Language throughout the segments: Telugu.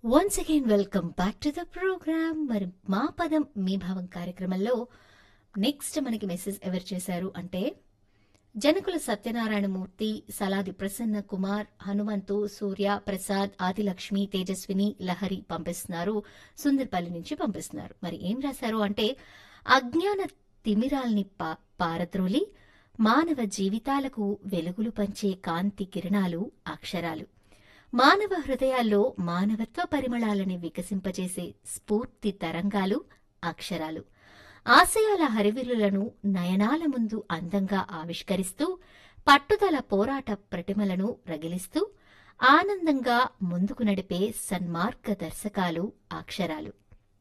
once again welcome back to the program మరి మా పదం మీ భావం కార్యక్రమంలో నెక్స్ట్ మనకి మెసేజ్ ఎవరు చేశారు అంటే జనకుల సత్యనారాయణమూర్తి సలాది ప్రసన్న కుమార్ హనుమంతు సూర్య ప్రసాద్ ఆదిలక్ష్మి తేజస్విని లహరి పంపిస్తున్నారు సుందర్పల్లి నుంచి పంపిస్తున్నారు మరి ఏం రాశారు అంటే అజ్ఞాన తిమిరాల్ని పా- పారద్రోలి మానవ జీవితాలకు వెలుగులు పంచే కాంతి కిరణాలు అక్షరాలు మానవ హృదయాల్లో మానవత్వ పరిమళాలని వికసింపజేసే స్ఫూర్తి తరంగాలు అక్షరాలు ఆశయాల హరివిల్లులను నయనాల ముందు అందంగా ఆవిష్కరిస్తూ పట్టుదల పోరాట ప్రతిమలను రగిలిస్తూ ఆనందంగా ముందుకు నడిపే సన్మార్గ దర్శకాలు అక్షరాలు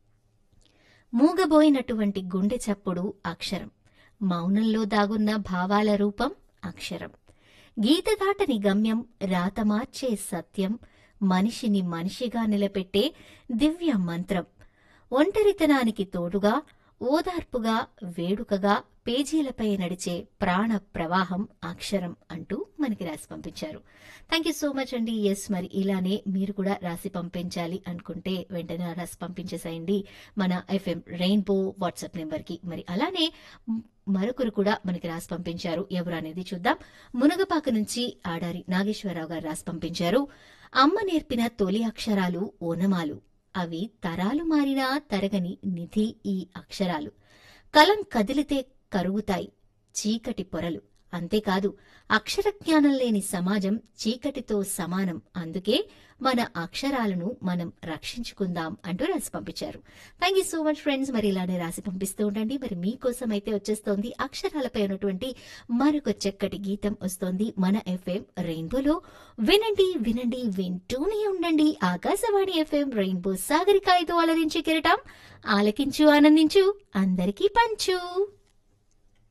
మూగబోయినటువంటి గుండె చప్పుడు అక్షరం మౌనంలో దాగున్న భావాల రూపం అక్షరం గీత దాటని గమ్యం రాత మార్చే సత్యం మనిషిని మనిషిగా నిలబెట్టే దివ్య మంత్రం ఒంటరితనానికి తోడుగా ఓదార్పుగా వేడుకగా పేజీలపై నడిచే ప్రాణ ప్రవాహం అక్షరం అంటూ మనకి రాసి పంపించారు థ్యాంక్ యూ సో మచ్ అండి ఎస్ మరి ఇలానే మీరు కూడా రాసి పంపించాలి అనుకుంటే వెంటనే రాసి పంపించేసేయండి మన ఎఫ్ఎం రెయిన్బో వాట్సాప్ నెంబర్కి మరి అలానే మ్, మరొకరు కూడా మనకి రాసి పంపించారు ఎవరు అనేది చూద్దాం మునగపాక నుంచి ఆడారి నాగేశ్వరరావు గారు రాసి పంపించారు అమ్మ నేర్పిన తొలి అక్షరాలు ఓనమాలు అవి తరాలు మారినా తరగని నిధి ఈ అక్షరాలు కలం కదిలితే కరుగుతాయి చీకటి పొరలు అంతేకాదు అక్షర జ్ఞానం లేని సమాజం చీకటితో సమానం అందుకే మన అక్షరాలను మనం రక్షించుకుందాం అంటూ రాసి పంపించారు thank you so much friends మరి ఇలానే రాసి పంపిస్తూ ఉండండి మరి మీకోసం అయితే వచ్చేస్తోంది అక్షరాలపై ఉన్నటువంటి మరొక చక్కటి గీతం వస్తోంది మన ఎఫ్ఎం రెయిన్బోలో వినండి వినండి వింటూనే ఉండండి ఆకాశవాణి ఎఫ్ఎం రెయిన్బో సాగరికాయతో అలరించి కిరటం ఆలకించు ఆనందించు అందరికీ పంచు